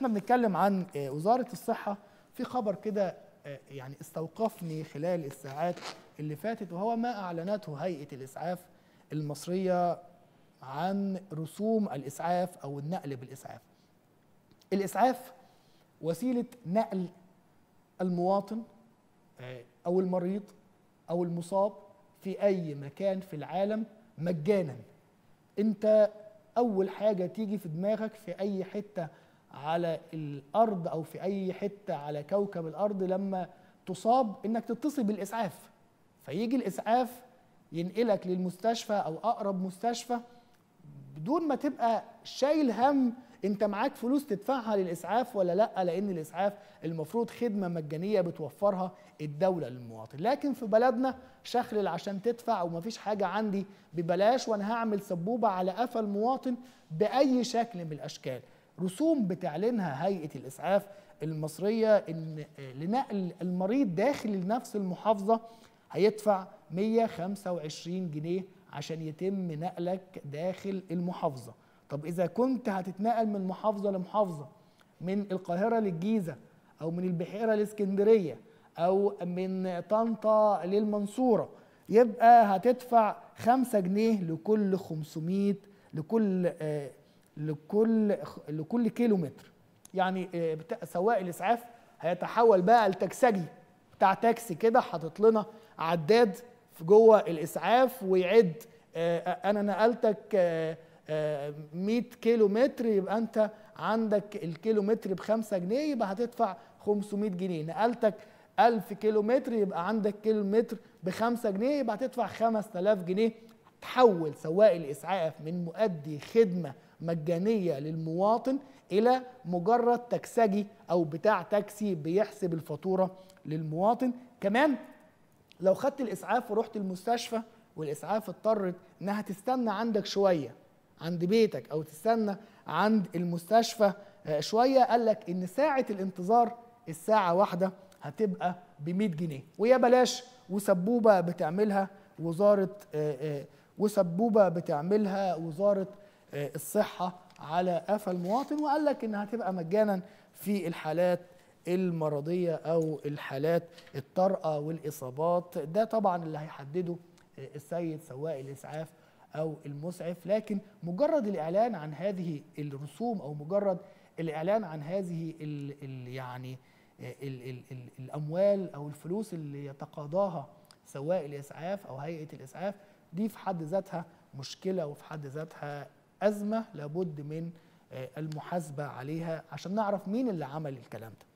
واحنا بنتكلم عن آه، وزاره الصحه في خبر كده آه، يعني استوقفني خلال الساعات اللي فاتت وهو ما اعلنته هيئه الاسعاف المصريه عن رسوم الاسعاف او النقل بالاسعاف. الاسعاف وسيله نقل المواطن آه، او المريض او المصاب في اي مكان في العالم مجانا. انت اول حاجه تيجي في دماغك في اي حته على الارض او في اي حته على كوكب الارض لما تصاب انك تتصل بالاسعاف فيجي الاسعاف ينقلك للمستشفى او اقرب مستشفى بدون ما تبقى شايل هم انت معاك فلوس تدفعها للاسعاف ولا لا لان الاسعاف المفروض خدمه مجانيه بتوفرها الدوله للمواطن لكن في بلدنا شخلل عشان تدفع ومفيش حاجه عندي ببلاش وانا هعمل سبوبه على قفا المواطن باي شكل من الاشكال رسوم بتعلنها هيئه الاسعاف المصريه ان لنقل المريض داخل نفس المحافظه هيدفع 125 جنيه عشان يتم نقلك داخل المحافظه طب اذا كنت هتتنقل من محافظه لمحافظه من القاهره للجيزه او من البحيره لاسكندريه او من طنطا للمنصوره يبقى هتدفع 5 جنيه لكل 500 لكل آه لكل لكل كيلو متر يعني آه بتا- سواق الاسعاف هيتحول بقى لتكسجي بتاع تاكسي كده حاطط لنا عداد في جوه الاسعاف ويعد آه، انا نقلتك آه، آه، 100 كيلو متر يبقى انت عندك الكيلو متر ب 5 جنيه يبقى هتدفع 500 جنيه نقلتك 1000 كيلو متر يبقى عندك كيلو متر ب 5 جنيه يبقى هتدفع 5000 جنيه تحول سواق الاسعاف من مؤدي خدمه مجانيه للمواطن الى مجرد تكسجي او بتاع تاكسي بيحسب الفاتوره للمواطن كمان لو خدت الاسعاف ورحت المستشفى والاسعاف اضطرت انها تستنى عندك شويه عند بيتك او تستنى عند المستشفى آه، شويه قال لك ان ساعه الانتظار الساعه واحده هتبقى ب 100 جنيه ويا بلاش وسبوبه بتعملها وزاره آه، آه، وسبوبه بتعملها وزاره آه، الصحه على قفا المواطن وقال لك انها هتبقى مجانا في الحالات المرضيه او الحالات الطارئه والاصابات ده طبعا اللي هيحدده آه، السيد سواق الاسعاف او المسعف لكن مجرد الاعلان عن هذه الرسوم او مجرد الاعلان عن هذه ال ال يعني ال ال ال الاموال او الفلوس اللي يتقاضاها سواق الاسعاف او هيئه الاسعاف دي في حد ذاتها مشكله وفي حد ذاتها ازمه لابد من آه، المحاسبه عليها عشان نعرف مين اللي عمل الكلام ده